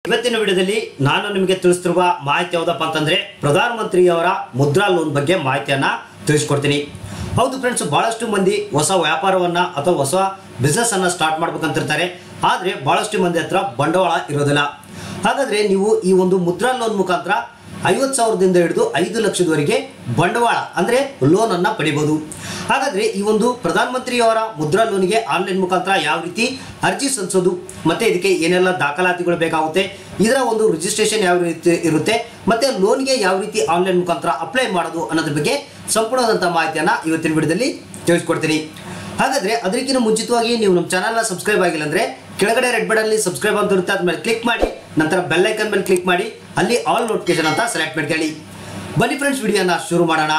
ಇವತ್ತಿನ ವಿಡಿಯೋದಲ್ಲಿ ನಾನು ನಿಮಗೆ ತಿಳಿಸ್ತಿರುವ ಮಾಹಿತಿ ಯಾವುದಪ್ಪ ಅಂತಂದ್ರೆ ಪ್ರಧಾನಮಂತ್ರಿಯವರ ಮುದ್ರಾ ಲೋನ್ ಬಗ್ಗೆ ಮಾಹಿತಿಯನ್ನ ತಿಳಿಸ್ಕೊಡ್ತೀನಿ ಹೌದು ಫ್ರೆಂಡ್ಸ್ ಬಹಳಷ್ಟು ಮಂದಿ ಹೊಸ ವ್ಯಾಪಾರವನ್ನ ಅಥವಾ ಹೊಸ ಬಿಸ್ನೆಸ್ ಅನ್ನ ಸ್ಟಾರ್ಟ್ ಮಾಡ್ಬೇಕಂತಿರ್ತಾರೆ ಆದ್ರೆ ಬಹಳಷ್ಟು ಮಂದಿ ಹತ್ರ ಬಂಡವಾಳ ಇರೋದಿಲ್ಲ ಹಾಗಾದ್ರೆ ನೀವು ಈ ಒಂದು ಮುದ್ರಾ ಲೋನ್ ಮುಖಾಂತರ ಐವತ್ತು ಸಾವಿರದಿಂದ ಹಿಡಿದು ಐದು ಲಕ್ಷದವರೆಗೆ ಬಂಡವಾಳ ಅಂದ್ರೆ ಲೋನ್ ಅನ್ನ ಪಡಿಬಹುದು ಹಾಗಾದ್ರೆ ಈ ಒಂದು ಪ್ರಧಾನಮಂತ್ರಿಯವರ ಮುದ್ರಾ ಲೋನ್ಗೆ ಆನ್ಲೈನ್ ಮುಖಾಂತರ ಯಾವ ರೀತಿ ಅರ್ಜಿ ಸಲ್ಲಿಸೋದು ಮತ್ತೆ ಇದಕ್ಕೆ ಏನೆಲ್ಲ ದಾಖಲಾತಿಗಳು ಬೇಕಾಗುತ್ತೆ ಇದರ ಒಂದು ರಿಜಿಸ್ಟ್ರೇಷನ್ ಯಾವ ರೀತಿ ಇರುತ್ತೆ ಮತ್ತೆ ಲೋನ್ಗೆ ಯಾವ ರೀತಿ ಆನ್ಲೈನ್ ಮುಖಾಂತರ ಅಪ್ಲೈ ಮಾಡೋದು ಅನ್ನೋದ್ರ ಬಗ್ಗೆ ಸಂಪೂರ್ಣವಾದಂಥ ಮಾಹಿತಿಯನ್ನ ಇವತ್ತಿನ ವಿಡಿಯೋದಲ್ಲಿ ತಿಳಿಸ್ಕೊಡ್ತೀನಿ ಹಾಗಾದ್ರೆ ಅದಕ್ಕಿಂತ ಮುಂಚಿತವಾಗಿ ನೀವು ನಮ್ಮ ಚಾನಲ್ನ ಸಬ್ಸ್ಕ್ರೈಬ್ ಆಗಿಲ್ಲ ಅಂದ್ರೆ ಕೆಳಗಡೆ ರೆಡ್ ಬಟನ್ ಅಲ್ಲಿ ಸಬ್ಸ್ಕ್ರೈಬ್ ಅಂತ ಇರುತ್ತೆ ಅದ್ಮೇಲೆ ಕ್ಲಿಕ್ ಮಾಡಿ ನಂತರ ಬೆಲ್ ಐಕನ್ ಮೇಲೆ ಕ್ಲಿಕ್ ಮಾಡಿ ಅಲ್ಲಿ ಆಲ್ ನೋಟಿಫಿಕೇಶನ್ ಅಂತ ಸೆಲೆಕ್ಟ್ ಮಾಡ್ಕೊಳ್ಳಿ ಬನ್ನಿ ಫ್ರೆಂಡ್ಸ್ ವಿಡಿಯೋನ ಶುರು ಮಾಡೋಣ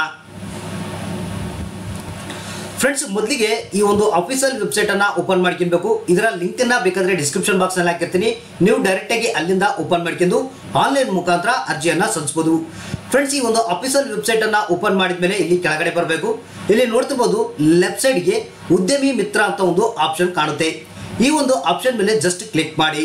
ಫ್ರೆಂಡ್ಸ್ ಮೊದಲಿಗೆ ಈ ಒಂದು ಅಫಿಷಿಯಲ್ ವೆಬ್ಸೈಟ್ ಅನ್ನ ಓಪನ್ ಮಾಡ್ಕೊಬೇಕು ಇದರ ಲಿಂಕ್ ಅನ್ನ ಬೇಕಾದ್ರೆ ಡಿಸ್ಕ್ರಿಪ್ಷನ್ ಬಾಕ್ಸ್ ನಲ್ಲಿ ಹಾಕಿರ್ತೀನಿ ನೀವು ಡೈರೆಕ್ಟ್ ಆಗಿ ಅಲ್ಲಿಂದ ಓಪನ್ ಮಾಡ್ಕೊಂಡು ಆನ್ಲೈನ್ ಮುಖಾಂತರ ಅರ್ಜಿಯನ್ನ ಸಲ್ಲಿಸಬಹುದು ಫ್ರೆಂಡ್ಸ್ ಈ ಒಂದು ಅಫಿಷಿಯಲ್ ವೆಬ್ಸೈಟ್ ಅನ್ನ ಓಪನ್ ಮಾಡಿದ್ಮೇಲೆ ಇಲ್ಲಿ ಕೆಳಗಡೆ ಬರಬೇಕು ಇಲ್ಲಿ ನೋಡ್ತಿರ್ಬೋದು ಲೆಫ್ಟ್ ಸೈಡ್ಗೆ ಉದ್ಯಮಿ ಮಿತ್ರ ಅಂತ ಒಂದು ಆಪ್ಷನ್ ಕಾಣುತ್ತೆ ಈ ಒಂದು ಆಪ್ಷನ್ ಮೇಲೆ ಜಸ್ಟ್ ಕ್ಲಿಕ್ ಮಾಡಿ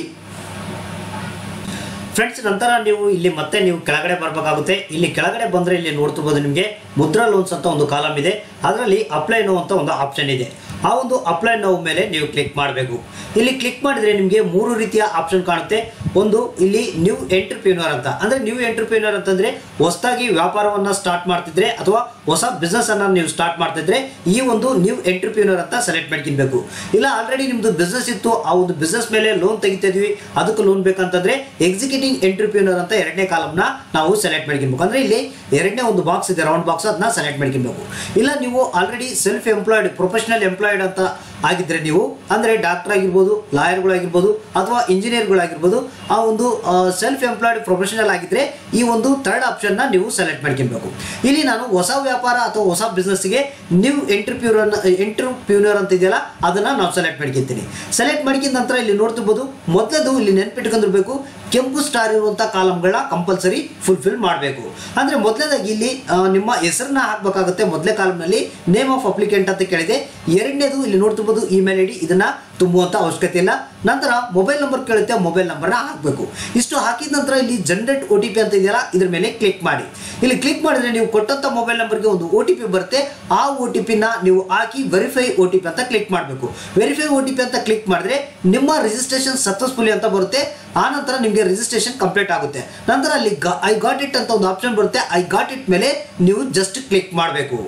ಫ್ರೆಂಡ್ಸ್ ನಂತರ ನೀವು ಇಲ್ಲಿ ಮತ್ತೆ ನೀವು ಕೆಳಗಡೆ ಬರಬೇಕಾಗುತ್ತೆ ಇಲ್ಲಿ ಕೆಳಗಡೆ ಬಂದರೆ ಇಲ್ಲಿ ನೋಡ್ತಿರ್ಬೋದು ನಿಮಗೆ ಮುದ್ರಾ ಲೋನ್ಸ್ ಅಂತ ಒಂದು ಕಾಲಮ್ ಇದೆ ಅದರಲ್ಲಿ ಅಪ್ಲೈ ನೋ ಅಂತ ಒಂದು ಆಪ್ಷನ್ ಇದೆ ಆ ಒಂದು ಅಪ್ಲೈ ನೋ ಮೇಲೆ ನೀವು ಕ್ಲಿಕ್ ಮಾಡಬೇಕು ಇಲ್ಲಿ ಕ್ಲಿಕ್ ಮಾಡಿದ್ರೆ ನಿಮಗೆ ಮೂರು ರೀತಿಯ ಆಪ್ಷನ್ ಕಾಣುತ್ತೆ ಒಂದು ಇಲ್ಲಿ ನ್ಯೂ ಎಂಟರ್ಪ್ರಿನರ್ ಅಂತ ಅಂದ್ರೆ ನ್ಯೂ ಎಂಟರ್ಪ್ರಿನರ್ ಅಂತಂದ್ರೆ ಹೊಸದಾಗಿ ವ್ಯಾಪಾರವನ್ನ ಸ್ಟಾರ್ಟ್ ಮಾಡ್ತಿದ್ರೆ ಅಥವಾ ಹೊಸ ಬಿಸ್ನೆಸ್ ಅನ್ನ ನೀವು ಸ್ಟಾರ್ಟ್ ಮಾಡ್ತಿದ್ರೆ ಈ ಒಂದು ನ್ಯೂ ಎಂಟರ್ಪ್ರಿನರ್ ಅಂತ ಸೆಲೆಕ್ಟ್ ಮಾಡ್ಕೊಬೇಕು ಇಲ್ಲ ಆಲ್ರೆಡಿ ನಿಮ್ದು ಬಿಸ್ನೆಸ್ ಇತ್ತು ಆ ಒಂದು ಬಿಸ್ನೆಸ್ ಮೇಲೆ ಲೋನ್ ತೆಗಿತಾ ಇದೀವಿ ಅದಕ್ಕೆ ಲೋನ್ ಬೇಕಂತಂದ್ರೆ ಎಕ್ಸಿಕ್ಯೂಟಿಂಗ್ ಎಂಟರ್ಪ್ರಿನರ್ ಅಂತ ಎರಡನೇ ಕಾಲಮ್ನ ನಾವು ಸೆಲೆಕ್ಟ್ ಮಾಡ್ಕೊಬೇಕು ಅಂದ್ರೆ ಇಲ್ಲಿ ಎರಡನೇ ಒಂದು ಬಾಕ್ಸ್ ಇದೆ ರೌಂಡ್ ಬಾಕ್ಸ್ ಅದನ್ನ ಸೆಲೆಕ್ಟ್ ಮಾಡ್ಕೊಬೇಕು ಇಲ್ಲ ನೀವು already self employed professional employed ಅಂತ ಆಗಿದ್ರೆ ನೀವು ಅಂದ್ರೆ ಡಾಕ್ಟರ್ ಆಗಿರ್ಬೋದು ಲಾಯರ್ಗಳಾಗಿರ್ಬೋದು ಅಥವಾ ಇಂಜಿನಿಯರ್ಗಳಾಗಿರ್ಬೋದು ಆ ಒಂದು ಸೆಲ್ಫ್ ಎಂಪ್ಲಾಯ್ಡ್ ಪ್ರೊಫೆಷನಲ್ ಆಗಿದ್ರೆ ಈ ಒಂದು ಥರ್ಡ್ ಆಪ್ಷನ್ನ ನೀವು ಸೆಲೆಕ್ಟ್ ಮಾಡ್ಕೊಬೇಕು ಇಲ್ಲಿ ನಾನು ಹೊಸ ವ್ಯಾಪಾರ ಅಥವಾ ಹೊಸ ಬಿಸ್ನೆಸ್ಗೆ ನೀವು ಎಂಟ್ರಪ್ಯೂನರ್ ಎಂಟ್ರಪ್ಯೂನರ್ ಅಂತ ಇದೆಯಲ್ಲ ಅದನ್ನ ನಾವು ಸೆಲೆಕ್ಟ್ ಮಾಡ್ಕೊತೀನಿ ಸೆಲೆಕ್ಟ್ ಮಾಡ್ಕಿದ ನಂತರ ಇಲ್ಲಿ ನೋಡ್ತಿರ್ಬೋದು ಮೊದಲದು ಇಲ್ಲಿ ನೆನ್ಪಿಟ್ಕೊಂಡಿರ್ಬೇಕು ಕೆಂಪು ಸ್ಟಾರ್ ಇರುವಂಥ ಕಾಲಮ್ಗಳ ಕಂಪಲ್ಸರಿ ಫುಲ್ಫಿಲ್ ಮಾಡಬೇಕು ಅಂದ್ರೆ ಮೊದಲನೇದಾಗಿ ಇಲ್ಲಿ ಆ, ನಿಮ್ಮ ಹೆಸರನ್ನ ಹಾಕಬೇಕಾಗುತ್ತೆ ಮೊದಲೇ ಕಾಲಮ್ನಲ್ಲಿ ನೇಮ್ ಆಫ್ ಅಪ್ಲಿಕೆಂಟ್ ಅಂತ ಕೇಳಿದೆ ಎರಡನೇದು ಇಲ್ಲಿ ನೋಡ್ತಿರ್ಬೋದು ಇಮೇಲ್ ಐ ಡಿ ಇದನ್ನ ತುಂಬುವಂಥ ಅವಶ್ಯಕತೆ ಇಲ್ಲ ನಂತರ ಮೊಬೈಲ್ ನಂಬರ್ ಕೇಳುತ್ತೆ ಮೊಬೈಲ್ ನಂಬರ್ನ ಹಾಕಬೇಕು ಇಷ್ಟು ಹಾಕಿದ ನಂತರ ಇಲ್ಲಿ ಜನರೇಟ್ ಒ ಟಿ ಪಿ ಅಂತ ಇದೆಯಲ್ಲ ಇದ್ರ ಮೇಲೆ ಕ್ಲಿಕ್ ಮಾಡಿ ಇಲ್ಲಿ ಕ್ಲಿಕ್ ಮಾಡಿದ್ರೆ ನೀವು ಕೊಟ್ಟಂತ ಮೊಬೈಲ್ ನಂಬರ್ಗೆ ಒಂದು ಒ ಟಿ ಪಿ ಬರುತ್ತೆ ಆ ಒ ಟಿ ಪಿನ ನೀವು ಹಾಕಿ ವೆರಿಫೈ ಒ ಟಿ ಪಿ ಅಂತ ಕ್ಲಿಕ್ ಮಾಡಬೇಕು ವೆರಿಫೈ ಒ ಟಿ ಪಿ ಅಂತ ಕ್ಲಿಕ್ ಮಾಡಿದ್ರೆ ನಿಮ್ಮ ರಿಜಿಸ್ಟ್ರೇಷನ್ ಸಕ್ಸಸ್ಫುಲಿ ಅಂತ ಬರುತ್ತೆ ಆ ನಂತರ ನಿಮಗೆ ರಿಜಿಸ್ಟ್ರೇಷನ್ ಕಂಪ್ಲೀಟ್ ಆಗುತ್ತೆ ನಂತರ ಅಲ್ಲಿ ಐ ಗಾಟ್ ಇಟ್ ಅಂತ ಒಂದು ಆಪ್ಷನ್ ಬರುತ್ತೆ ಐ ಗಾಟ್ ಇಟ್ ಮೇಲೆ ನೀವು ಜಸ್ಟ್ ಕ್ಲಿಕ್ ಮಾಡಬೇಕು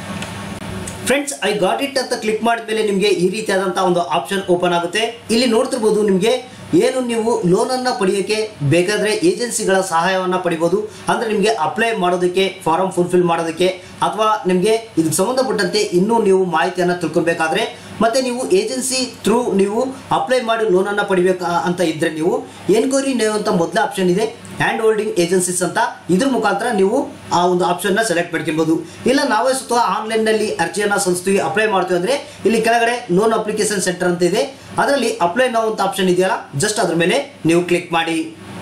ಫ್ರೆಂಡ್ಸ್ ಐ ಗಾಟ್ ಇಟ್ ಅಂತ ಕ್ಲಿಕ್ ಮಾಡಿದ್ಮೇಲೆ ನಿಮಗೆ ಈ ರೀತಿಯಾದಂತಹ ಒಂದು ಆಪ್ಷನ್ ಓಪನ್ ಆಗುತ್ತೆ ಇಲ್ಲಿ ನೋಡ್ತಿರ್ಬೋದು ನಿಮಗೆ ಏನು ನೀವು ಲೋನನ್ನು ಪಡೆಯೋಕ್ಕೆ ಬೇಕಾದರೆ ಏಜೆನ್ಸಿಗಳ ಸಹಾಯವನ್ನು ಪಡಿಬೋದು ಅಂದರೆ ನಿಮಗೆ ಅಪ್ಲೈ ಮಾಡೋದಕ್ಕೆ ಫಾರಮ್ ಫುಲ್ಫಿಲ್ ಮಾಡೋದಕ್ಕೆ ಅಥವಾ ನಿಮಗೆ ಇದಕ್ಕೆ ಸಂಬಂಧಪಟ್ಟಂತೆ ಇನ್ನೂ ನೀವು ಮಾಹಿತಿಯನ್ನು ತಿಳ್ಕೊಬೇಕಾದ್ರೆ ಮತ್ತು ನೀವು ಏಜೆನ್ಸಿ ಥ್ರೂ ನೀವು ಅಪ್ಲೈ ಮಾಡಿ ಲೋನನ್ನು ಪಡಿಬೇಕು ಅಂತ ಇದ್ದರೆ ನೀವು ಎನ್ಕ್ವೈರಿ ನೇವ್ ಅಂತ ಮೊದಲ ಆಪ್ಷನ್ ಇದೆ ಹ್ಯಾಂಡ್ ಹೋಲ್ಡಿಂಗ್ ಏಜೆನ್ಸೀಸ್ ಅಂತ ಇದ್ರ ಮುಖಾಂತರ ನೀವು ಆ ಒಂದು ಆಪ್ಷನ್ನ ಸೆಲೆಕ್ಟ್ ಮಾಡ್ಕೊಬೋದು ಇಲ್ಲ ನಾವೇ ಸ್ವತಃ ಆನ್ಲೈನ್ನಲ್ಲಿ ಅರ್ಜಿಯನ್ನು ಸಲ್ಲಿಸ್ತೀವಿ ಅಪ್ಲೈ ಮಾಡ್ತೀವಿ ಅಂದರೆ ಇಲ್ಲಿ ಕೆಳಗಡೆ ಲೋನ್ ಅಪ್ಲಿಕೇಶನ್ ಸೆಂಟರ್ ಅಂತ ಇದೆ ಅದರಲ್ಲಿ ಅಪ್ಲೈ ನಾವು ಅಂತ ಆಪ್ಷನ್ ಇದೆಯಲ್ಲ ಜಸ್ಟ್ ಅದ್ರ ಮೇಲೆ ನೀವು ಕ್ಲಿಕ್ ಮಾಡಿ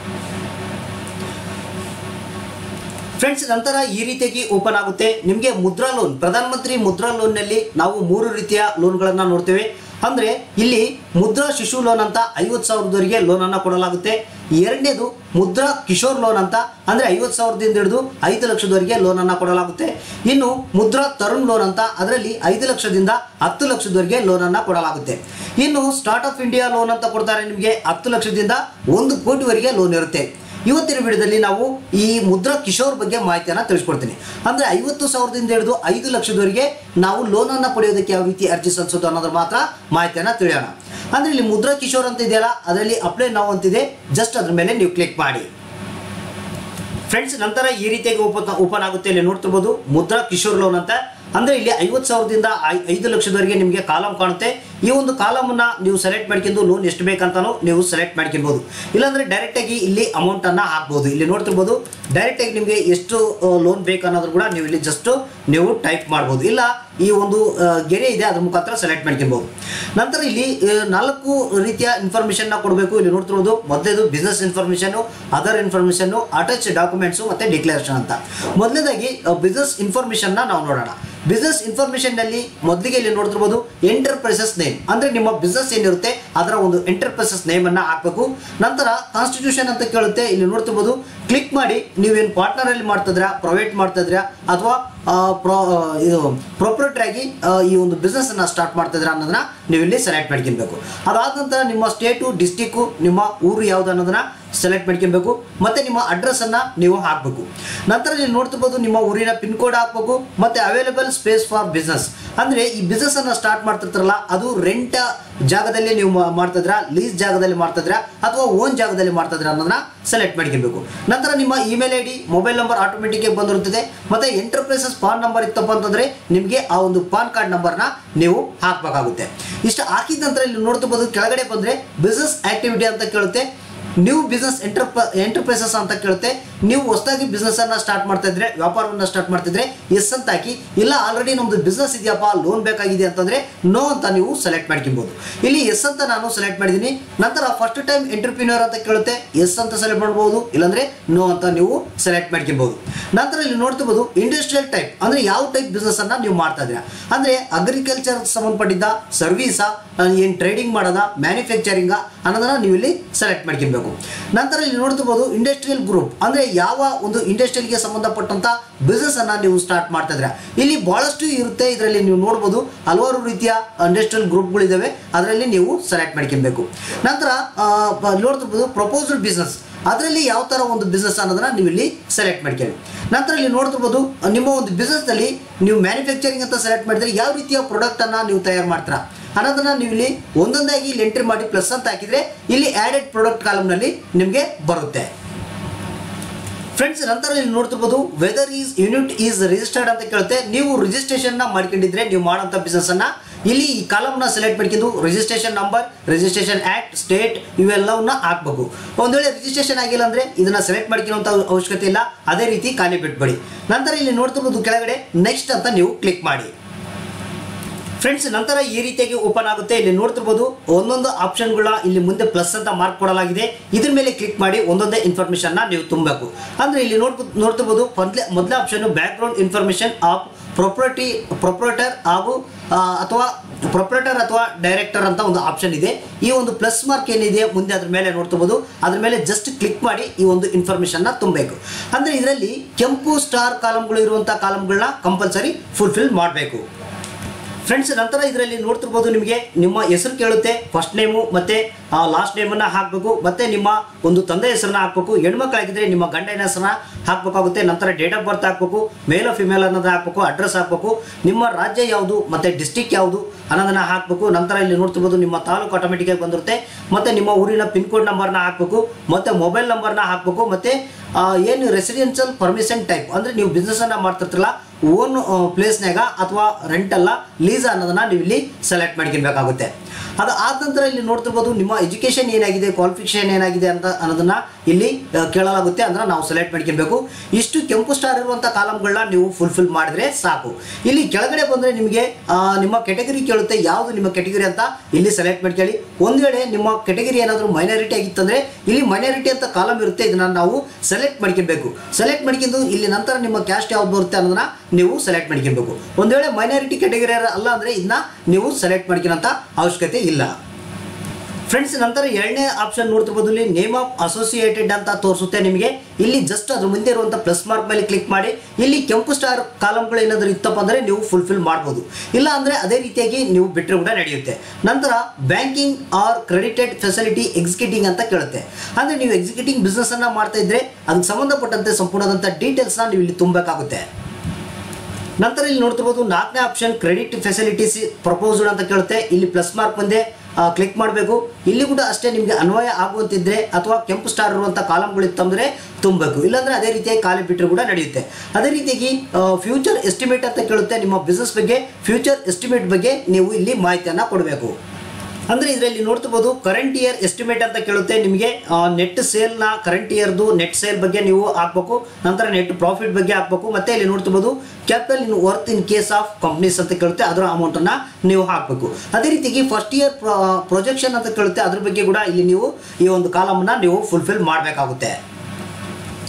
ಫ್ರೆಂಡ್ಸ್ ನಂತರ ಈ ರೀತಿಯಾಗಿ ಓಪನ್ ಆಗುತ್ತೆ ನಿಮಗೆ ಮುದ್ರಾ ಲೋನ್ ಪ್ರಧಾನಮಂತ್ರಿ ಮುದ್ರಾ ಲೋನ್ನಲ್ಲಿ ನಾವು ಮೂರು ರೀತಿಯ ಲೋನ್ಗಳನ್ನು ನೋಡ್ತೇವೆ ಅಂದರೆ ಇಲ್ಲಿ ಮುದ್ರಾ ಶಿಶು ಲೋನ್ ಅಂತ ಐವತ್ತು ಸಾವಿರದವರೆಗೆ ಲೋನನ್ನು ಕೊಡಲಾಗುತ್ತೆ ಎರಡನೇದು ಮುದ್ರಾ ಕಿಶೋರ್ ಲೋನ್ ಅಂತ ಅಂದರೆ ಐವತ್ತು ಸಾವಿರದಿಂದ ಹಿಡಿದು ಐದು ಲಕ್ಷದವರೆಗೆ ಲೋನನ್ನು ಕೊಡಲಾಗುತ್ತೆ ಇನ್ನು ಮುದ್ರಾ ತರುಣ್ ಲೋನ್ ಅಂತ ಅದರಲ್ಲಿ ಐದು ಲಕ್ಷದಿಂದ ಹತ್ತು ಲಕ್ಷದವರೆಗೆ ಲೋನನ್ನು ಕೊಡಲಾಗುತ್ತೆ ಇನ್ನು ಸ್ಟಾರ್ಟ್ ಆಫ್ ಇಂಡಿಯಾ ಲೋನ್ ಅಂತ ಕೊಡ್ತಾರೆ ನಿಮಗೆ ಹತ್ತು ಲಕ್ಷದಿಂದ ಒಂದು ಕೋಟಿವರೆಗೆ ಲೋನ್ ಇರುತ್ತೆ ಇವತ್ತಿನ ವಿಡಿಯೋದಲ್ಲಿ ನಾವು ಈ ಮುದ್ರಾ ಕಿಶೋರ್ ಬಗ್ಗೆ ಮಾಹಿತಿಯನ್ನು ತಿಳಿಸ್ಕೊಡ್ತೀನಿ ಅಂದರೆ ಐವತ್ತು ಸಾವಿರದಿಂದ ಹಿಡಿದು ಐದು ಲಕ್ಷದವರೆಗೆ ನಾವು ಲೋನನ್ನು ಪಡೆಯೋದಕ್ಕೆ ಯಾವ ರೀತಿ ಅರ್ಜಿ ಸಲ್ಲಿಸೋದು ಅನ್ನೋದ್ರ ಮಾತ್ರ ಮಾಹಿತಿಯನ್ನು ತಿಳಿಯೋಣ ಅಂದರೆ ಇಲ್ಲಿ ಮುದ್ರಾ ಕಿಶೋರ್ ಅಂತ ಇದೆಯಲ್ಲ ಅದರಲ್ಲಿ ಅಪ್ಲೈ ನಾವು ಅಂತಿದೆ ಜಸ್ಟ್ ಅದ್ರ ಮೇಲೆ ನೀವು ಕ್ಲಿಕ್ ಮಾಡಿ ಫ್ರೆಂಡ್ಸ್ ನಂತರ ಈ ರೀತಿಯಾಗಿ ಓಪನ್ ಓಪನ್ ಆಗುತ್ತೆ ಇಲ್ಲಿ ನೋಡ್ತಿರ್ಬೋದು ಮುದ್ರಾ ಕಿಶೋರ್ ಲೋನ್ ಅಂತ ಅಂದ್ರೆ ಇಲ್ಲಿ ಐವತ್ತು ಸಾವಿರದಿಂದ ಐ- ಐದು ಲಕ್ಷದವರೆಗೆ ನಿಮಗೆ ಕಾಲಮ್ ಕಾಣುತ್ತೆ ಈ ಒಂದು ಕಾಲಮನ್ನ ನೀವು ಸೆಲೆಕ್ಟ್ ಮಾಡ್ಕೊಂಡು ಲೋನ್ ಎಷ್ಟು ಬೇಕಂತಾನು ನೀವು ಸೆಲೆಕ್ಟ್ ಮಾಡ್ಕೊಬೋದು ಇಲ್ಲಾಂದ್ರೆ ಡೈರೆಕ್ಟ್ ಆಗಿ ಇಲ್ಲಿ ಅಮೌಂಟ್ ಅನ್ನ ಹಾಕ್ಬೋದು ಇಲ್ಲಿ ನೋಡ್ತಿರ್ಬೋದು ಡೈರೆಕ್ಟ್ ಆಗಿ ನಿಮಗೆ ಎಷ್ಟು ಲೋನ್ ಬೇಕು ಅನ್ನೋದು ಕೂಡ ನೀವು ಇಲ್ಲಿ ಜಸ್ಟ್ ನೀವು ಟೈಪ್ ಮಾಡ್ಬೋದು ಇಲ್ಲ ಈ ಒಂದು ಆ, ಗೆರೆ ಇದೆ ಅದ್ರ ಮುಖಾಂತರ ಸೆಲೆಕ್ಟ್ ಮಾಡ್ಕೊಬೋದು ನಂತರ ಇಲ್ಲಿ ಆ, ನಾಲ್ಕು ರೀತಿಯ ಇನ್ಫಾರ್ಮೇಷನ್ನ ಕೊಡಬೇಕು ಇಲ್ಲಿ ನೋಡ್ತಿರೋದು ಮೊದಲೇದು business information other information attach documents ಮತ್ತೆ ಡಿಕ್ಲರೇಷನ್ ಅಂತ ಮೊದಲನೇದಾಗಿ ಬಿಸ್ನೆಸ್ ಇನ್ಫಾರ್ಮೇಷನ್ನ ನಾವು ನೋಡೋಣ ಬಿಸ್ನೆಸ್ ಇನ್ಫಾರ್ಮೇಷನ್ ನಲ್ಲಿ ಮೊದಲಿಗೆ ಇಲ್ಲಿ ನೋಡ್ತಿರ್ಬೋದು ಎಂಟರ್ಪ್ರೈಸಸ್ ನೇಮ್ ನೇಮ್ ಅಂದರೆ ನಿಮ್ಮ ಬಿಸ್ನೆಸ್ ಏನಿರುತ್ತೆ ಅದರ ಒಂದು ಎಂಟರ್ಪ್ರೈಸಸ್ ನೇಮನ್ನು ಹಾಕಬೇಕು ನಂತರ ಕಾನ್ಸ್ಟಿಟ್ಯೂಷನ್ ಅಂತ ಕೇಳುತ್ತೆ ಇಲ್ಲಿ ನೋಡ್ತಿರ್ಬೋದು ಕ್ಲಿಕ್ ಮಾಡಿ ನೀವೇನು ಪಾರ್ಟ್ನರಲ್ಲಿ ಮಾಡ್ತಿದ್ರಾ ಪ್ರೊವೈಡ್ ಮಾಡ್ತಿದ್ರಾ ಅಥವಾ ಆ, ಪ್ರೊ ಆ, ಇದು ಪ್ರೊಪ್ರೇಟರ್ ಆಗಿ ಆ, ಈ ಒಂದು ಬಿಸ್ನೆಸ್ ಅನ್ನ ಸ್ಟಾರ್ಟ್ ಮಾಡ್ತಿದ್ರ ಅನ್ನೋದನ್ನ ನೀವು ಇಲ್ಲಿ ಸೆಲೆಕ್ಟ್ ಮಾಡ್ಕೊಬೇಕು ಅದಾದ ನಂತರ ನಿಮ್ಮ ಸ್ಟೇಟು ಡಿಸ್ಟಿಕ್ಕು ನಿಮ್ಮ ಊರು ಯಾವ್ದು ಅನ್ನೋದನ್ನ ಸೆಲೆಕ್ಟ್ ಮಾಡ್ಕೊಬೇಕು ಮತ್ತೆ ನಿಮ್ಮ ಅಡ್ರೆಸ್ ಅನ್ನ ನೀವು ಹಾಕಬೇಕು ನಂತರ ನೀವು ನೋಡ್ತಿರ್ಬೋದು ನಿಮ್ಮ ಊರಿನ ಪಿನ್ ಕೋಡ್ ಹಾಕಬೇಕು ಮತ್ತೆ ಅವೈಲೇಬಲ್ ಸ್ಪೇಸ್ ಫಾರ್ ಬಿಸ್ನೆಸ್ ಅಂದ್ರೆ ಈ ಬಿಸ್ನೆಸ್ ಅನ್ನ ಸ್ಟಾರ್ಟ್ ಮಾಡ್ತಿರ್ತಾರಲ್ಲ ಅದು ರೆಂಟ್ ಜಾಗದಲ್ಲಿ ನೀವು ಮಾ- ಮಾಡ್ತಿದ್ರಾ ಲೀಸ್ ಜಾಗದಲ್ಲಿ ಮಾಡ್ತಿದ್ರಾ ಅಥವಾ ಓನ್ ಜಾಗದಲ್ಲಿ ಮಾಡ್ತಿದ್ರಾ ಅನ್ನೋದನ್ನ ಸೆಲೆಕ್ಟ್ ಮಾಡ್ಕೊಬೇಕು ನಂತರ ನಿಮ್ಮ email I D mobile number automatic ಬಂದಿರುತ್ತದೆ ಮತ್ತೆ ಎಂಟರ್ಪ್ರೈಸಸ್ ಪಾನ್ ನಂಬರ್ ಇತ್ತಪ್ಪ ಅಂತಂದ್ರೆ ನಿಮಗೆ ಆ ಒಂದು ಪಾನ್ ಕಾರ್ಡ್ ನಂಬರ್ನ ನೀವು ಹಾಕಬೇಕಾಗುತ್ತೆ ಇಷ್ಟು ಹಾಕಿದ ನಂತರ ಇಲ್ಲಿ ನೋಡ್ತಿರ್ಬೋದು ಕೆಳಗಡೆ ಬಂದ್ರೆ ಬಿಸ್ನೆಸ್ ಆಕ್ಟಿವಿಟಿ ಅಂತ ಕೇಳುತ್ತೆ ನ್ಯೂ ಬಿಸ್ನೆಸ್ ಎಂಟರ್ಪ ಎಂಟರ್ಪ್ರೈಸಸ್ ಅಂತ ಕೇಳುತ್ತೆ ನೀವು ಹೊಸದಾಗಿ ಬಿಸ್ನೆಸ್ ಅನ್ನ ಸ್ಟಾರ್ಟ್ ಮಾಡ್ತಾ ಇದ್ರೆ ವ್ಯಾಪಾರವನ್ನ ಸ್ಟಾರ್ಟ್ ಮಾಡ್ತಿದ್ರೆ ಎಸ್ ಅಂತ ಹಾಕಿ ಇಲ್ಲ ಆಲ್ರೆಡಿ ನಮ್ದು ಬಿಸ್ನೆಸ್ ಇದೆಯಪ್ಪ ಲೋನ್ ಬೇಕಾಗಿದೆ ಅಂತಂದ್ರೆ ನೋ ಅಂತ ನೀವು ಸೆಲೆಕ್ಟ್ ಮಾಡ್ಕೊಬಹುದು ಇಲ್ಲಿ ಎಸ್ ಅಂತ ನಾನು ಸೆಲೆಕ್ಟ್ ಮಾಡಿದ್ದೀನಿ ನಂತರ ಫಸ್ಟ್ ಟೈಮ್ ಎಂಟರ್ಪ್ರಿನರ್ ಅಂತ ಕೇಳುತ್ತೆ ಎಸ್ ಅಂತ ಸೆಲೆಕ್ಟ್ ಮಾಡ್ಬೋದು ಇಲ್ಲಾಂದ್ರೆ ನೋ ಅಂತ ನೀವು ಸೆಲೆಕ್ಟ್ ಮಾಡ್ಕೊಬಹುದು ನಂತರ ಇಲ್ಲಿ ನೋಡ್ತಿರ್ಬೋದು ಇಂಡಸ್ಟ್ರಿಯಲ್ ಟೈಪ್ ಅಂದ್ರೆ ಯಾವ ಟೈಪ್ ಬಿಸ್ನೆಸ್ ಅನ್ನ ನೀವು ಮಾಡ್ತಾ ಇದ್ದೀರಾ ಅಂದ್ರೆ ಅಗ್ರಿಕಲ್ಚರ್ ಸಂಬಂಧಪಟ್ಟಿದ್ದ ಸರ್ವಿಸಾ ಏನು ಟ್ರೇಡಿಂಗ್ ಮಾಡೋದ ಮ್ಯಾನುಫ್ಯಾಕ್ಚರಿಂಗ ಅನ್ನೋದನ್ನ ನೀವು ಇಲ್ಲಿ ಸೆಲೆಕ್ಟ್ ಮಾಡ್ಕೊಬೇಕು ನಂತರ ಇಲ್ಲಿ ನೋಡ್ತಿರ್ಬೋದು ಇಂಡಸ್ಟ್ರಿಯಲ್ ಗ್ರೂಪ್ ಅಂದ್ರೆ ಯಾವ ಒಂದು ಇಂಡಸ್ಟ್ರಿಯಲ್ಗೆ ಸಂಬಂಧಪಟ್ಟಂತ ಬಿಸ್ನೆಸ್ ಅನ್ನ ನೀವು ಸ್ಟಾರ್ಟ್ ಮಾಡ್ತಾ ಇದ್ದೀರಾ ಇಲ್ಲಿ ಬಹಳಷ್ಟು ಇರುತ್ತೆ ಇದರಲ್ಲಿ ನೀವು ನೋಡ್ಬೋದು ಹಲವಾರು ರೀತಿಯ ಇಂಡಸ್ಟ್ರಿಯಲ್ ಗ್ರೂಪ್ಗಳಿದ್ದಾವೆ ಅದರಲ್ಲಿ ನೀವು ಸೆಲೆಕ್ಟ್ ಮಾಡ್ಕೊಬೇಕು ನಂತರ ಆ, ಬ- ನೋಡ್ತಿರ್ಬೋದು ಪ್ರಪೋಸಲ್ ಬಿಸ್ನೆಸ್ ಅದರಲ್ಲಿ ಯಾವ ಥರ ಒಂದು ಬಿಸ್ನೆಸ್ ಅನ್ನೋದನ್ನ ನೀವು ಇಲ್ಲಿ ಸೆಲೆಕ್ಟ್ ಮಾಡ್ಕೊಳ್ಳಿ ನಂತರ ಇಲ್ಲಿ ನೋಡ್ತಿರ್ಬೋದು ನಿಮ್ಮ ಒಂದು ಬಿಸ್ನೆಸ್ನಲ್ಲಿ ನೀವು ಮ್ಯಾನುಫ್ಯಾಕ್ಚರಿಂಗ್ ಅಂತ ಸೆಲೆಕ್ಟ್ ಮಾಡಿದ್ರೆ ಯಾವ ರೀತಿಯ ಪ್ರಾಡಕ್ಟನ್ನು ನೀವು ತಯಾರು ಮಾಡ್ತೀರಾ ಅನ್ನೋದನ್ನ ನೀವು ಇಲ್ಲಿ ಒಂದೊಂದಾಗಿ ಇಲ್ಲಿ ಎಂಟ್ರಿ ಮಾಡಿ ಪ್ಲಸ್ ಅಂತ ಹಾಕಿದ್ರೆ ಇಲ್ಲಿ ಆ್ಯಡೆಡ್ ಪ್ರಾಡಕ್ಟ್ ಕಾಲಮ್ನಲ್ಲಿ ನಿಮಗೆ ಬರುತ್ತೆ ಫ್ರೆಂಡ್ಸ್ ನಂತರ ಇಲ್ಲಿ ನೋಡ್ತಿರ್ಬೋದು whether is unit is registered ಅಂತ ಕೇಳುತ್ತೆ ನೀವು ರಿಜಿಸ್ಟ್ರೇಷನ್ ಮಾಡ್ಕೊಂಡಿದ್ರೆ ನೀವು ಮಾಡೋಂಥ ಬಿಸ್ನೆಸ್ ಅನ್ನ ಇಲ್ಲಿ ಈ ಕಾಲಮ್ನ ಸೆಲೆಕ್ಟ್ ಮಾಡ್ಕೊಂಡು registration number registration act state ಇವೆಲ್ಲವನ್ನ ಹಾಕ್ಬೇಕು ಒಂದ್ ವೇಳೆ ರಿಜಿಸ್ಟ್ರೇಷನ್ ಆಗಿಲ್ಲ ಅಂದ್ರೆ ಇದನ್ನ ಸೆಲೆಕ್ಟ್ ಮಾಡ್ಕೊಳ್ಳುವಂತ ಅವಶ್ಯಕತೆ ಇಲ್ಲ ಅದೇ ರೀತಿ ಖಾಲಿ ಬಿಟ್ಬಿಡಿ ನಂತರ ಇಲ್ಲಿ ನೋಡ್ತಿರ್ಬೋದು ಕೆಳಗಡೆ ನೆಕ್ಸ್ಟ್ ಅಂತ ನೀವು ಕ್ಲಿಕ್ ಮಾಡಿ ಫ್ರೆಂಡ್ಸ್ ನಂತರ ಈ ರೀತಿಯಾಗಿ ಓಪನ್ ಆಗುತ್ತೆ ಇಲ್ಲಿ ನೋಡ್ತಿರ್ಬೋದು ಒಂದೊಂದು ಆಪ್ಷನ್ಗಳ ಇಲ್ಲಿ ಮುಂದೆ ಪ್ಲಸ್ ಅಂತ ಮಾರ್ಕ್ ಕೊಡಲಾಗಿದೆ ಇದ್ರ ಮೇಲೆ ಕ್ಲಿಕ್ ಮಾಡಿ ಒಂದೊಂದೇ ಇನ್ಫಾರ್ಮೇಶನ್ ನೀವು ತುಂಬಬೇಕು ಅಂದ್ರೆ ಇಲ್ಲಿ ನೋಡ್ ನೋಡ್ತಿರ್ಬೋದು ಮೊದಲೇ ಮೊದಲೇ option background information of property proprietor ಹಾಗೂ ಆ, ಅಥವಾ ಪ್ರೊಪ್ರೇಟರ್ ಅಥವಾ ಡೈರೆಕ್ಟರ್ ಅಂತ ಒಂದು ಆಪ್ಷನ್ ಇದೆ ಈ ಒಂದು ಪ್ಲಸ್ ಮಾರ್ಕ್ ಏನಿದೆ ಮುಂದೆ ಅದ್ರ ಮೇಲೆ ನೋಡ್ತಿರ್ಬೋದು ಅದ್ರ ಮೇಲೆ ಜಸ್ಟ್ ಕ್ಲಿಕ್ ಮಾಡಿ ಈ ಒಂದು ಇನ್ಫಾರ್ಮೇಶನ್ ನ ತುಂಬಬೇಕು ಅಂದ್ರೆ ಇದರಲ್ಲಿ ಕೆಂಪು ಸ್ಟಾರ್ ಕಾಲಮ್ಗಳು ಇರುವಂತಹ ಕಾಲಮ್ಗಳನ್ನ ಕಂಪಲ್ಸರಿ ಫುಲ್ಫಿಲ್ ಮಾಡಬೇಕು ಫ್ರೆಂಡ್ಸ್ ನಂತರ ಇದರಲ್ಲಿ ನೋಡ್ತಿರ್ಬೋದು ನಿಮಗೆ ನಿಮ್ಮ ಹೆಸರು ಕೇಳುತ್ತೆ ಫಸ್ಟ್ ನೇಮು ಮತ್ತೆ ಲಾಸ್ಟ್ ನೇಮನ್ನ ಹಾಕಬೇಕು ಮತ್ತೆ ನಿಮ್ಮ ಒಂದು ತಂದೆ ಹೆಸರನ್ನ ಹಾಕಬೇಕು ಹೆಣ್ಮಕ್ಳಾಗಿದ್ರೆ ನಿಮ್ಮ ಗಂಡನ ಹೆಸರನ್ನ ಹಾಕಬೇಕಾಗುತ್ತೆ ನಂತರ ಡೇಟ್ ಆಫ್ ಬರ್ತ್ ಹಾಕಬೇಕು ಮೇಲ್ ಫಿಮೇಲ್ ಅನ್ನೋದನ್ನ ಹಾಕಬೇಕು ಅಡ್ರೆಸ್ ಹಾಕಬೇಕು ನಿಮ್ಮ ರಾಜ್ಯ ಯಾವುದು ಮತ್ತೆ ಡಿಸ್ಟಿಕ್ ಯಾವುದು ಅನ್ನೋದನ್ನ ಹಾಕಬೇಕು ನಂತರ ಇಲ್ಲಿ ನೋಡ್ತಿರ್ಬೋದು ನಿಮ್ಮ ತಾಲೂಕು ಆಟೋಮೆಟಿಕ್ ಆಗಿ ಬಂದಿರುತ್ತೆ ಮತ್ತೆ ನಿಮ್ಮ ಊರಿನ ಪಿನ್ ಕೋಡ್ ನಂಬರ್ನ ಹಾಕಬೇಕು ಮತ್ತೆ ಮೊಬೈಲ್ ನಂಬರ್ನ ಹಾಕಬೇಕು ಮತ್ತೆ ಆ, ಏನು ರೆಸಿಡೆನ್ಷಿಯಲ್ ಪರ್ಮಿಷನ್ ಟೈಪ್ ಅಂದ್ರೆ ನೀವು ಬಿಸ್ನೆಸ್ ಅನ್ನ ಮಾಡ್ತಿರ್ತಿರಲ್ಲ ಓನ್ ಪ್ಲೇಸ್ನಾಗ ಅಥವಾ ರೆಂಟ್ ಅಲ್ಲ ಲೀಸ್ ಅನ್ನೋದನ್ನ ನೀವು ಇಲ್ಲಿ ಸೆಲೆಕ್ಟ್ ಮಾಡ್ಕೊಬೇಕಾಗುತ್ತೆ ಅದು ಆದ ನಂತರ ಇಲ್ಲಿ ನೋಡ್ತಿರ್ಬೋದು ನಿಮ್ಮ ಎಜುಕೇಶನ್ ಏನಾಗಿದೆ ಕ್ವಾಲಿಫಿಕೇಶನ್ ಏನಾಗಿದೆ ಅಂತ ಅನ್ನೋದನ್ನ ಇಲ್ಲಿ ಆ, ಕೇಳಲಾಗುತ್ತೆ ಅಂದ್ರೆ ನಾವು ಸೆಲೆಕ್ಟ್ ಮಾಡ್ಕೊಬೇಕು ಇಷ್ಟು ಕೆಂಪು ಸ್ಟಾರ್ ಇರುವಂಥ ಕಾಲಮ್ಗಳನ್ನ ನೀವು ಫುಲ್ಫಿಲ್ ಮಾಡಿದ್ರೆ ಸಾಕು ಇಲ್ಲಿ ಕೆಳಗಡೆ ಬಂದರೆ ನಿಮಗೆ ಆ, ನಿಮ್ಮ ಕೆಟಗರಿ ಕೇಳುತ್ತೆ ಯಾವುದು ನಿಮ್ಮ ಕೆಟಗರಿ ಅಂತ ಇಲ್ಲಿ ಸೆಲೆಕ್ಟ್ ಮಾಡ್ಕೊಳ್ಳಿ ಒಂದು ವೇಳೆ ನಿಮ್ಮ ಕೆಟಗರಿ ಏನಾದರೂ ಮೈನಾರಿಟಿ ಆಗಿತ್ತಂದ್ರೆ ಇಲ್ಲಿ ಮೈನಾರಿಟಿ ಅಂತ ಕಾಲಮ್ ಇರುತ್ತೆ ಇದನ್ನ ನಾವು ಸೆಲೆಕ್ಟ್ ಮಾಡ್ಕೊಬೇಕು ಸೆಲೆಕ್ಟ್ ಮಾಡ್ಕೊಂಡು ಇಲ್ಲಿ ನಂತರ ನಿಮ್ಮ ಕ್ಯಾಸ್ಟ್ ಯಾವ್ದು ಬರುತ್ತೆ ಅನ್ನೋದನ್ನ ನೀವು ಸೆಲೆಕ್ಟ್ ಮಾಡ್ಕೊಬೇಕು ಒಂದು ವೇಳೆ ಮೈನಾರಿಟಿ ಕೆಟಗರಿ ಅಲ್ಲ ಅಂದ್ರೆ ಇದನ್ನ ನೀವು ಸೆಲೆಕ್ಟ್ ಮಾಡ್ಕೊಳಂತ ಅವಶ್ಯಕತೆ ಇಲ್ಲ ಫ್ರೆಂಡ್ಸ್ ನಂತರ ಎರಡನೇ ಆಪ್ಷನ್ ನೋಡ್ತಿರ್ಬೋದು ಇಲ್ಲಿ ನೇಮ್ ಆಫ್ ಅಸೋಸಿಯೇಟೆಡ್ ಅಂತ ತೋರಿಸುತ್ತೆ ನಿಮಗೆ ಇಲ್ಲಿ ಜಸ್ಟ್ ಅದ್ರ ಮುಂದೆ ಇರುವಂಥ ಪ್ಲಸ್ ಮಾರ್ಕ್ ಮೇಲೆ ಕ್ಲಿಕ್ ಮಾಡಿ ಇಲ್ಲಿ ಕೆಂಪು ಸ್ಟಾರ್ ಕಾಲಮ್ಗಳು ಏನಾದರೂ ಇತ್ತಪ್ಪ ಅಂದರೆ ನೀವು ಫುಲ್ಫಿಲ್ ಮಾಡ್ಬೋದು ಇಲ್ಲ ಅಂದರೆ ಅದೇ ರೀತಿಯಾಗಿ ನೀವು ಬಿಟ್ಟರೆ ಕೂಡ ನಡೆಯುತ್ತೆ ನಂತರ banking or credited facility executing ಅಂತ ಕೇಳುತ್ತೆ ಅಂದರೆ ನೀವು ಎಕ್ಸಿಕ್ಯೂಟಿಂಗ್ ಬಿಸ್ನೆಸ್ ಅನ್ನ ಮಾಡ್ತಾ ಇದ್ರೆ ಅದಕ್ಕೆ ಸಂಬಂಧಪಟ್ಟಂತೆ ಸಂಪೂರ್ಣದಂಥ ಡೀಟೇಲ್ಸ್ನ ನೀವು ಇಲ್ಲಿ ತುಂಬಬೇಕಾಗುತ್ತೆ ನಂತರ ಇಲ್ಲಿ ನೋಡ್ತಿರ್ಬೋದು ನಾಲ್ಕನೇ ಆಪ್ಷನ್ ಕ್ರೆಡಿಟ್ ಫೆಸಿಲಿಟೀಸ್ ಪ್ರಪೋಸ್ಡ್ ಅಂತ ಕೇಳುತ್ತೆ ಇಲ್ಲಿ ಪ್ಲಸ್ ಮಾರ್ಕ್ ಮುಂದೆ ಕ್ಲಿಕ್ ಮಾಡಬೇಕು ಇಲ್ಲಿ ಕೂಡ ಅಷ್ಟೇ ನಿಮಗೆ ಅನ್ವಯ ಆಗುವಂತಿದ್ರೆ ಅಥವಾ ಕೆಂಪು ಸ್ಟಾರ್ ಇರುವಂಥ ಕಾಲಮ್ಗಳು ಇತ್ತಂದ್ರೆ ತುಂಬಬೇಕು ಇಲ್ಲಾಂದ್ರೆ ಅದೇ ರೀತಿಯಾಗಿ ಖಾಲಿ ಬಿಟ್ಟರೆ ಕೂಡ ನಡೆಯುತ್ತೆ ಅದೇ ರೀತಿಯಾಗಿ ಫ್ಯೂಚರ್ ಎಸ್ಟಿಮೇಟ್ ಅಂತ ಕೇಳುತ್ತೆ ನಿಮ್ಮ ಬಿಸ್ನೆಸ್ ಬಗ್ಗೆ ಫ್ಯೂಚರ್ ಎಸ್ಟಿಮೇಟ್ ಬಗ್ಗೆ ನೀವು ಇಲ್ಲಿ ಮಾಹಿತಿಯನ್ನು ಕೊಡಬೇಕು ಅಂದ್ರೆ ಇದರಲ್ಲಿ ನೋಡ್ತಿರ್ಬೋದು ಕರೆಂಟ್ ಇಯರ್ ಎಸ್ಟಿಮೇಟ್ ಅಂತ ಕೇಳುತ್ತೆ ನಿಮಗೆ ನೆಟ್ ಸೇಲ್ನ ಕರೆಂಟ್ ಇಯರ್ದು ನೆಟ್ ಸೇಲ್ ಬಗ್ಗೆ ನೀವು ಹಾಕ್ಬೇಕು ನಂತರ ನೆಟ್ ಪ್ರಾಫಿಟ್ ಬಗ್ಗೆ ಹಾಕ್ಬೇಕು ಮತ್ತೆ ಇಲ್ಲಿ ನೋಡ್ತಿರ್ಬೋದು capital in worth in case of companies ಅಂತ ಕೇಳುತ್ತೆ ಅದರ ಅಮೌಂಟನ್ನು ನೀವು ಹಾಕಬೇಕು ಅದೇ ರೀತಿಯಾಗಿ ಫಸ್ಟ್ ಇಯರ್ ಪ್ರೊಜೆಕ್ಷನ್ ಅಂತ ಕೇಳುತ್ತೆ ಅದ್ರ ಬಗ್ಗೆ ಕೂಡ ಇಲ್ಲಿ ನೀವು ಈ ಒಂದು ಕಾಲಮ್ನ ನೀವು ಫುಲ್ಫಿಲ್ ಮಾಡಬೇಕಾಗುತ್ತೆ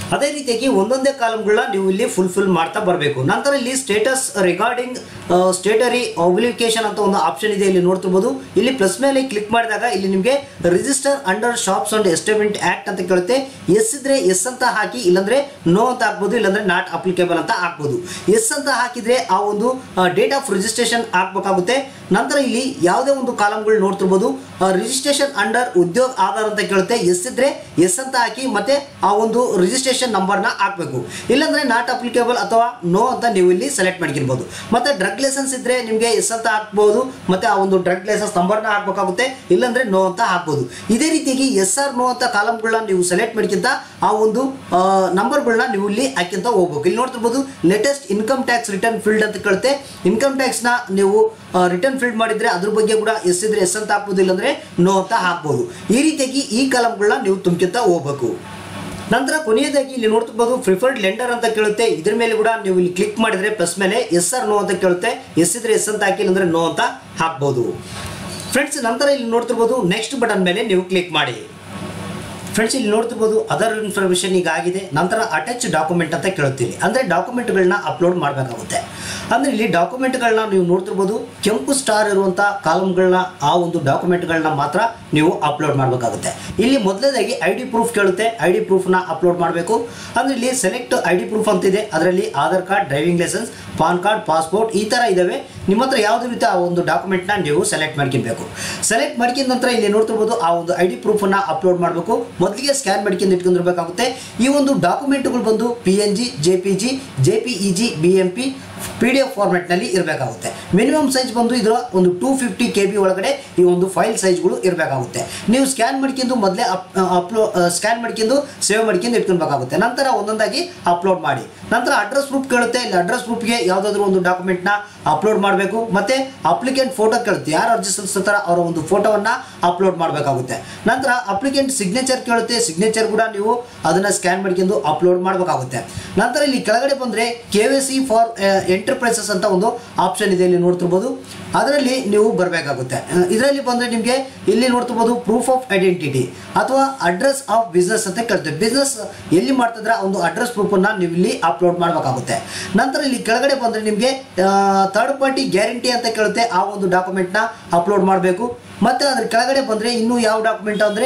ಅದೇ ರೀತಿಯಾಗಿ ಒಂದೊಂದೇ ಕಾಲಮ್ಗಳನ್ನ ನೀವು ಇಲ್ಲಿ ಫುಲ್ಫಿಲ್ ಮಾಡ್ತಾ ಬರಬೇಕು ನಂತರ ಇಲ್ಲಿ ಸ್ಟೇಟಸ್ ರಿಗಾರ್ಡಿಂಗ್ ಸ್ಟೇಟರಿ ಅಪ್ಲಿಕೇಶನ್ ಅಂತ ಒಂದು ಆಪ್ಷನ್ ಇದೆ ಇಲ್ಲಿ ನೋಡ್ತಿರ್ಬೋದು ಇಲ್ಲಿ ಪ್ಲಸ್ ಮೇಲೆ ಕ್ಲಿಕ್ ಮಾಡಿದಾಗ ಇಲ್ಲಿ ನಿಮಗೆ register under shops and establishment act ಅಂತ ಕೇಳುತ್ತೆ ಎಸ್ ಇದ್ರೆ ಎಸ್ ಅಂತ ಹಾಕಿ ಇಲ್ಲಾಂದ್ರೆ ನೋ ಅಂತ ಹಾಕ್ಬೋದು ಇಲ್ಲಾಂದ್ರೆ ನಾಟ್ ಅಪ್ಲಿಕೇಬಲ್ ಅಂತ ಹಾಕ್ಬೋದು ಎಸ್ ಅಂತ ಹಾಕಿದ್ರೆ ಆ ಒಂದು ಡೇಟ್ ಆಫ್ ರಿಜಿಸ್ಟ್ರೇಷನ್ ಹಾಕ್ಬೇಕಾಗುತ್ತೆ ನಂತರ ಇಲ್ಲಿ ಯಾವುದೇ ಒಂದು ಕಾಲಮ್ಗಳು ನೋಡ್ತಿರ್ಬೋದು ರಿಜಿಸ್ಟ್ರೇಷನ್ ಅಂಡರ್ ಉದ್ಯೋಗ ಆಧಾರ್ ಅಂತ ಕೇಳುತ್ತೆ ಎಸ್ ಇದ್ರೆ ಎಸ್ ಅಂತ ಹಾಕಿ ಮತ್ತೆ ಆ ಒಂದು ರಿಜಿಸ್ಟ್ರೇಷನ್ ನಂಬರ್ನ ಹಾಕಬೇಕು ಇಲ್ಲಾಂದ್ರೆ ನಾಟ್ ಅಪ್ಲಿಕೇಬಲ್ ಅಥವಾ ನೋ ಅಂತ ನೀವು ಇಲ್ಲಿ ಸೆಲೆಕ್ಟ್ ಮಾಡ್ಕಿರ್ಬೋದು ಮತ್ತೆ ಡ್ರಗ್ ಲೈಸೆನ್ಸ್ ಇದ್ರೆ ನಿಮಗೆ ಎಸ್ ಅಂತ ಹಾಕ್ಬೋದು ಮತ್ತೆ ಆ ಒಂದು ಡ್ರಗ್ ಲೈಸೆನ್ಸ್ ನಂಬರ್ನ ಹಾಕ್ಬೇಕಾಗುತ್ತೆ ಇಲ್ಲಾಂದ್ರೆ ನೋ ಅಂತ ಹಾಕ್ಬೋದು ಇದೇ ರೀತಿಯಾಗಿ ಎಸ್ ಆರ್ ನೋ ಅಂತ ಕಾಲಮ್ಗಳನ್ನ ನೀವು ಸೆಲೆಕ್ಟ್ ಮಾಡ್ಕಿಂತ ಆ ಒಂದು ನಂಬರ್ಗಳನ್ನ ನೀವು ಇಲ್ಲಿ ಹಾಕ್ಯಂತ ಹೋಗ್ಬೇಕು ಇಲ್ಲಿ ನೋಡ್ತಿರ್ಬೋದು latest income tax return field ಅಂತ ಕೇಳುತ್ತೆ ಇನ್ಕಮ್ ಟ್ಯಾಕ್ಸ್ನ ನೀವು ರಿಟರ್ನ್ ಫೀಲ್ಡ್ ಮಾಡಿದ್ರೆ ಅದ್ರ ಬಗ್ಗೆ ಕೂಡ ಎಸ್ ಇದ್ರೆ ಎಸ್ ಅಂತ ಹಾಕ್ಬೋದು ಇಲ್ಲಾಂದ್ರೆ ನೋ ಅಂತ ಹಾಕ್ಬೋದು ಈ ರೀತಿಯಾಗಿ ಈ ಕಾಲಮ್ಗಳನ್ನ ನೀವು ತುಂಬ್ಕಿಂತ ಹೋಗ್ಬೇಕು ನಂತರ ಕೊನೆಯದಾಗಿ ಇಲ್ಲಿ ನೋಡ್ತಿರ್ಬೋದು ಪ್ರಿಫರ್ಡ್ ಲೆಂಡರ್ ಅಂತ ಕೇಳುತ್ತೆ ಇದ್ರ ಮೇಲೆ ಕೂಡ ನೀವು ಇಲ್ಲಿ ಕ್ಲಿಕ್ ಮಾಡಿದ್ರೆ ಪ್ಲಸ್ ಮೇಲೆ ಎಸ್ ಆರ್ ನೋ ಅಂತ ಕೇಳುತ್ತೆ ಎಸ್ ಇದ್ರೆ ಎಸ್ ಅಂತ ಹಾಕಿ ಅಂದ್ರೆ ನೋ ಅಂತ ಹಾಕ್ಬೋದು ಫ್ರೆಂಡ್ಸ್ ನಂತರ ಇಲ್ಲಿ ನೋಡ್ತಿರ್ಬೋದು ನೆಕ್ಸ್ಟ್ ಬಟನ್ ಮೇಲೆ ನೀವು ಕ್ಲಿಕ್ ಮಾಡಿ ಫ್ರೆಂಡ್ಸ್ ಇಲ್ಲಿ ನೋಡ್ತಿರ್ಬೋದು ಅದರ್ ಇನ್ಫಾರ್ಮೇಷನ್ ಈಗ ಆಗಿದೆ ನಂತರ ಅಟ್ಯಾಚ್ ಡಾಕ್ಯುಮೆಂಟ್ ಅಂತ ಕೇಳುತ್ತೀವಿ ಅಂದರೆ ಡಾಕ್ಯುಮೆಂಟ್ಗಳನ್ನ ಅಪ್ಲೋಡ್ ಮಾಡಬೇಕಾಗುತ್ತೆ ಅಂದರೆ ಇಲ್ಲಿ ಡಾಕ್ಯುಮೆಂಟ್ಗಳನ್ನ ನೀವು ನೋಡ್ತಿರ್ಬೋದು ಕೆಂಪು ಸ್ಟಾರ್ ಇರುವಂಥ ಕಾಲಮ್ಗಳನ್ನ ಆ ಒಂದು ಡಾಕ್ಯುಮೆಂಟ್ಗಳನ್ನ ಮಾತ್ರ ನೀವು ಅಪ್ಲೋಡ್ ಮಾಡಬೇಕಾಗುತ್ತೆ ಇಲ್ಲಿ ಮೊದಲನೇದಾಗಿ ಐ ಡಿ ಪ್ರೂಫ್ ಕೇಳುತ್ತೆ ಐ ಡಿ ಪ್ರೂಫ್ನ ಅಪ್ಲೋಡ್ ಮಾಡಬೇಕು ಅಂದರೆ ಇಲ್ಲಿ ಸೆಲೆಕ್ಟ್ ಐ ಡಿ ಪ್ರೂಫ್ ಅಂತಿದೆ ಅದರಲ್ಲಿ Aadhaar card driving licence PAN card passport ಈ ಥರ ಇದ್ದಾವೆ ನಿಮ್ಮ ಹತ್ರ ಯಾವುದೇ ರೀತಿ ಆ ಒಂದು ಡಾಕ್ಯುಮೆಂಟ್ನ ನೀವು ಸೆಲೆಕ್ಟ್ ಮಾಡ್ಕೊಬೇಕು ಸೆಲೆಕ್ಟ್ ಮಾಡ್ಕೊಂಡ ನಂತರ ಇಲ್ಲಿ ನೋಡ್ತಿರ್ಬೋದು ಆ ಒಂದು ಐ ಡಿ ಪ್ರೂಫನ್ನು ಅಪ್ಲೋಡ್ ಮಾಡಬೇಕು ಮೊದಲಿಗೆ ಸ್ಕ್ಯಾನ್ ಮಾಡ್ಕೊಂಡು ಇಟ್ಕೊಂಡಿರ್ಬೇಕಾಗುತ್ತೆ ಈ ಒಂದು ಡಾಕ್ಯುಮೆಂಟ್ಗಳು ಬಂದು P N G J P G J P E G B M P P D F ಫಾರ್ಮೆಟ್ನಲ್ಲಿ ಇರಬೇಕಾಗುತ್ತೆ ಮಿನಿಮಮ್ ಸೈಜ್ ಬಂದು ಇದರ ಒಂದು ಟೂ ಫಿಫ್ಟಿ ಕೆ ಬಿ ಒಳಗಡೆ ಈ ಒಂದು ಫೈಲ್ ಸೈಜ್ಗಳು ಇರಬೇಕಾಗುತ್ತೆ ನೀವು ಸ್ಕ್ಯಾನ್ ಮಾಡ್ಕೊಂಡು ಮೊದಲೇ ಅಪ್ಲೋ ಸ್ಕ್ಯಾನ್ ಮಾಡ್ಕೊಂಡು ಸೇವ್ ಮಾಡ್ಕೊಂಡು ಇಟ್ಕೊಳ್ಬೇಕಾಗುತ್ತೆ ನಂತರ ಒಂದೊಂದಾಗಿ ಅಪ್ಲೋಡ್ ಮಾಡಿ ನಂತರ ಅಡ್ರೆಸ್ ಪ್ರೂಫ್ ಕೇಳುತ್ತೆ ಇಲ್ಲಿ ಅಡ್ರೆಸ್ ಪ್ರೂಫ್ಗೆ ಯಾವುದಾದ್ರೂ ಒಂದು ಡಾಕ್ಯುಮೆಂಟ್ನ ಅಪ್ಲೋಡ್ ಮಾಡಬೇಕು ಮತ್ತೆ ಅಪ್ಲಿಕೆಂಟ್ ಫೋಟೋ ಕೇಳುತ್ತೆ ಯಾರು ಅರ್ಜಿ ಸಲ್ಲಿಸ್ತಾರ ಅವರ ಒಂದು ಫೋಟೋವನ್ನು ಅಪ್ಲೋಡ್ ಮಾಡಬೇಕಾಗುತ್ತೆ ನಂತರ ಅಪ್ಲಿಕೆಂಟ್ ಸಿಗ್ನೇಚರ್ ಕೇಳುತ್ತೆ ಸಿಗ್ನೇಚರ್ ಕೂಡ ನೀವು ಅದನ್ನು ಸ್ಕ್ಯಾನ್ ಮಾಡ್ಕೊಂಡು ಅಪ್ಲೋಡ್ ಮಾಡಬೇಕಾಗುತ್ತೆ ನಂತರ ಇಲ್ಲಿ ಕೆಳಗಡೆ ಬಂದರೆ K V C for enterprises ಅಂತ ಒಂದು ಆಪ್ಷನ್ ಇದೆ ಇಲ್ಲಿ ನೋಡ್ತಿರ್ಬೋದು ಅದರಲ್ಲಿ ನೀವು ಬರಬೇಕಾಗುತ್ತೆ ಇದರಲ್ಲಿ ಬಂದರೆ ನಿಮಗೆ ಇಲ್ಲಿ ನೋಡ್ತಿರ್ಬೋದು ಪ್ರೂಫ್ ಆಫ್ ಐಡೆಂಟಿಟಿ ಅಥವಾ ಅಡ್ರೆಸ್ ಆಫ್ ಬಿಸ್ನೆಸ್ ಅಂತ ಕೇಳ್ತೇವೆ ಬಿಸ್ನೆಸ್ ಎಲ್ಲಿ ಮಾಡ್ತಿದ್ರೆ ಆ ಒಂದು ಅಡ್ರೆಸ್ ಪ್ರೂಫನ್ನು ನೀವು ಇಲ್ಲಿ ಅಪ್ಲೋಡ್ ಮಾಡಬೇಕಾಗುತ್ತೆ ನಂತರ ಇಲ್ಲಿ ಕೆಳಗಡೆ ಬಂದರೆ ನಿಮಗೆ ಥರ್ಡ್ ಪಾರ್ಟಿ ಗ್ಯಾರಂಟಿ ಅಂತ ಕೇಳುತ್ತೆ ಆ ಒಂದು ಡಾಕ್ಯುಮೆಂಟ್ನ ಅಪ್ಲೋಡ್ ಮಾಡಬೇಕು ಮತ್ತು ಅದ್ರ ಕೆಳಗಡೆ ಬಂದರೆ ಇನ್ನೂ ಯಾವ ಡಾಕ್ಯುಮೆಂಟ್ ಅಂದರೆ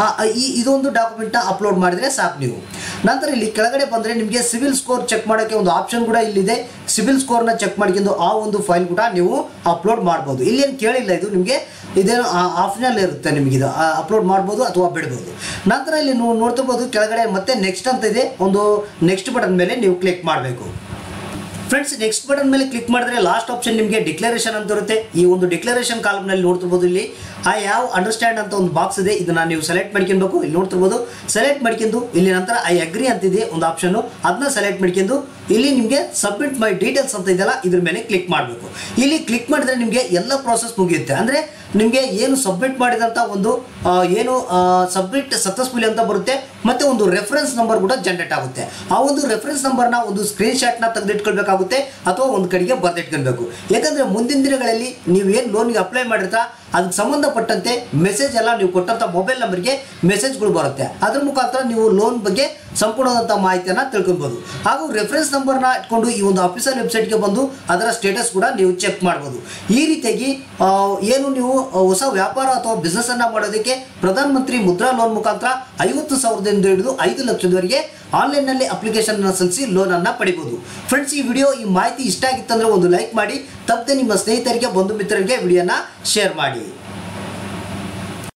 ಈ ಇದೊಂದು ಡಾಕ್ಯುಮೆಂಟ್ನ ಅಪ್ಲೋಡ್ ಮಾಡಿದರೆ ಸಾಕು ನೀವು ನಂತರ ಇಲ್ಲಿ ಕೆಳಗಡೆ ಬಂದರೆ ನಿಮಗೆ ಸಿವಿಲ್ ಸ್ಕೋರ್ ಚೆಕ್ ಮಾಡೋಕ್ಕೆ ಒಂದು ಆಪ್ಷನ್ ಕೂಡ ಇಲ್ಲಿದೆ ಸಿವಿಲ್ ಸ್ಕೋರ್ನ ಚೆಕ್ ಮಾಡ್ಕೊಂಡು ಆ ಒಂದು ಫೈಲ್ ಕೂಡ ನೀವು ಅಪ್ಲೋಡ್ ಮಾಡ್ಬೋದು ಇಲ್ಲೇನು ಕೇಳಿಲ್ಲ ಇದು ನಿಮಗೆ ಇದೇನು ಆಪ್ಷನಲ್ ಇರುತ್ತೆ ನಿಮಗಿದು ಅಪ್ಲೋಡ್ ಮಾಡ್ಬೋದು ಅಥವಾ ಬಿಡ್ಬೋದು ನಂತರ ಇಲ್ಲಿ ನೀವು ನೋಡ್ತಿರ್ಬೋದು ಕೆಳಗಡೆ ಮತ್ತೆ ನೆಕ್ಸ್ಟ್ ಅಂತ ಇದೆ ಒಂದು ನೆಕ್ಸ್ಟ್ ಬಟನ್ ಮೇಲೆ ನೀವು ಕ್ಲಿಕ್ ಮಾಡಬೇಕು ಫ್ರೆಂಡ್ಸ್ ನೆಕ್ಸ್ಟ್ ಬಟನ್ ಮೇಲೆ ಕ್ಲಿಕ್ ಮಾಡಿದ್ರೆ ಲಾಸ್ಟ್ ಆಪ್ಷನ್ ನಿಮಗೆ ಡಿಕ್ಲರೇಷನ್ ಅಂತ ಇರುತ್ತೆ ಈ ಒಂದು ಡಿಕ್ಲರೇಷನ್ ಕಾಲಮ್ನಲ್ಲಿ ನೋಡ್ತಿರ್ಬೋದು ಇಲ್ಲಿ ಆ ಯಾವ ಅಂಡರ್ಸ್ಟ್ಯಾಂಡ್ ಅಂತ ಒಂದು ಬಾಕ್ಸ್ ಇದೆ ಇದನ್ನ ನೀವು ಸೆಲೆಕ್ಟ್ ಮಾಡ್ಕೊಬೇಕು ಇಲ್ಲಿ ನೋಡ್ತಿರ್ಬೋದು ಸೆಲೆಕ್ಟ್ ಮಾಡ್ಕೊಂಡು ಇಲ್ಲಿ ನಂತರ ಐ ಅಗ್ರಿ ಅಂತಿದೆ ಒಂದು ಆಪ್ಷನ್ ಅದನ್ನ ಸೆಲೆಕ್ಟ್ ಮಾಡ್ಕೊಂಡು ಇಲ್ಲಿ ನಿಮಗೆ ಸಬ್ಮಿಟ್ ಮೈ ಡೀಟೇಲ್ಸ್ ಅಂತ ಇದೆಯಲ್ಲ ಇದ್ರ ಮೇಲೆ ಕ್ಲಿಕ್ ಮಾಡಬೇಕು ಇಲ್ಲಿ ಕ್ಲಿಕ್ ಮಾಡಿದ್ರೆ ನಿಮಗೆ ಎಲ್ಲ ಪ್ರಾಸೆಸ್ ಮುಗಿಯುತ್ತೆ ಅಂದರೆ ನಿಮಗೆ ಏನು ಸಬ್ಮಿಟ್ ಮಾಡಿದಂಥ ಒಂದು ಆ, ಏನು ಸಬ್ಮಿಟ್ ಸಕ್ಸಸ್ಫುಲಿ ಅಂತ ಬರುತ್ತೆ ಮತ್ತೆ ಒಂದು ರೆಫರೆನ್ಸ್ ನಂಬರ್ ಕೂಡ ಜನರೇಟ್ ಆಗುತ್ತೆ ಆ ಒಂದು ರೆಫರೆನ್ಸ್ ನಂಬರ್ನ ಒಂದು ಸ್ಕ್ರೀನ್ ಶಾಟ್ನ ತೆಗೆದಿಟ್ಕೊಳ್ಬೇಕಾಗುತ್ತೆ ಅಥವಾ ಒಂದು ಕಡೆಗೆ ಬರೆದಿಟ್ಕೊಳ್ಬೇಕು ಯಾಕಂದರೆ ಮುಂದಿನ ದಿನಗಳಲ್ಲಿ ನೀವು ಏನು ಲೋನ್ಗೆ ಅಪ್ಲೈ ಮಾಡಿರ್ತಾ ಅದಕ್ಕೆ ಸಂಬಂಧಪಟ್ಟಂತೆ ಮೆಸೇಜ್ ಎಲ್ಲ ನೀವು ಕೊಟ್ಟಂಥ ಮೊಬೈಲ್ ನಂಬರ್ಗೆ ಮೆಸೇಜ್ಗಳು ಬರುತ್ತೆ ಅದ್ರ ಮುಖಾಂತರ ನೀವು ಲೋನ್ ಬಗ್ಗೆ ಸಂಪೂರ್ಣವಾದಂಥ ಮಾಹಿತಿಯನ್ನು ತಿಳ್ಕೊಬೋದು ಹಾಗೂ ರೆಫರೆನ್ಸ್ ನಂಬರ್ನ ಇಟ್ಕೊಂಡು ಈ ಒಂದು ಅಫಿಷಿಯಲ್ ವೆಬ್ಸೈಟ್ಗೆ ಬಂದು ಅದರ ಸ್ಟೇಟಸ್ ಕೂಡ ನೀವು ಚೆಕ್ ಮಾಡ್ಬೋದು ಈ ರೀತಿಯಾಗಿ ಆ, ಏನು ನೀವು ಆ, ಹೊಸ ವ್ಯಾಪಾರ ಅಥವಾ ಬಿಸ್ನೆಸ್ ಅನ್ನ ಮಾಡೋದಕ್ಕೆ ಪ್ರಧಾನ ಮಂತ್ರಿ ಮುದ್ರಾ ಲೋನ್ ಮುಖಾಂತರ ಐವತ್ತು ಸಾವಿರದಿಂದ ಹಿಡಿದು ಐದು ಲಕ್ಷದವರೆಗೆ ಆನ್ಲೈನ್ನಲ್ಲಿ ಅಪ್ಲಿಕೇಶನ್ ಸಲ್ಲಿಸಿ ಲೋನ್ ಅನ್ನ ಪಡಿಬೋದು ಫ್ರೆಂಡ್ಸ್ ಈ ವಿಡಿಯೋ ಈ ಮಾಹಿತಿ ಇಷ್ಟ ಆಗಿತ್ತಂದ್ರೆ ಒಂದು ಲೈಕ್ ಮಾಡಿ ತಪ್ಪದೆ ನಿಮ್ಮ ಸ್ನೇಹಿತರಿಗೆ ಬಂಧು ಮಿತ್ರರಿಗೆ ವಿಡಿಯೋನ ಶೇರ್ ಮಾಡಿ